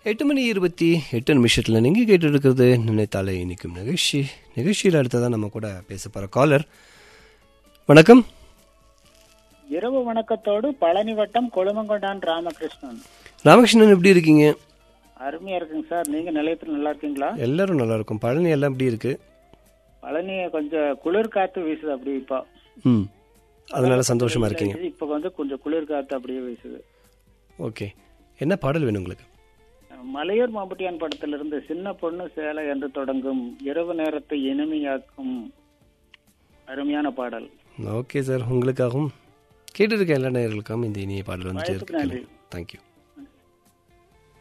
எட்டு மணி இருபத்தி எட்டு நிமிஷத்தில் நீங்கள் கேட்டு இருக்கிறது நினைத்தாலே இனிக்கும் நிகழ்ச்சி நிகழ்ச்சியில் அடுத்ததான் நம்ம கூட பேச போகிற காலர் வணக்கம் இரவு வணக்கத்தோடு பழனி வட்டம் கொழுமங்கொண்டான் ராமகிருஷ்ணன் ராமகிருஷ்ணன் எப்படி இருக்கீங்க அருமையா இருக்குங்க சார் நீங்க நிலையத்தில் நல்லா இருக்கீங்களா எல்லாரும் நல்லா இருக்கும் பழனி எல்லாம் எப்படி இருக்கு பழனி கொஞ்சம் குளிர் காத்து வீசுது அப்படி இப்போ ம் அதனால சந்தோஷமா இருக்கீங்க இப்ப வந்து கொஞ்சம் குளிர் காத்து அப்படியே வீசுது ஓகே என்ன பாடல் வேணும் உங்களுக்கு மலையூர் மாம்பட்டியான் படத்திலிருந்து சின்ன பொண்ணு சேலை என்று தொடங்கும் இரவு நேரத்தை இனிமையாக்கும் அருமையான பாடல் ஓகே சார் உங்களுக்காகவும் கேட்டு இருக்க எல்லா நேயர்களுக்காகவும் இந்த இனிய பாடல் வந்துட்டு வாய்ப்புக்கு நன்றி. இருக்கு தேங்க்யூ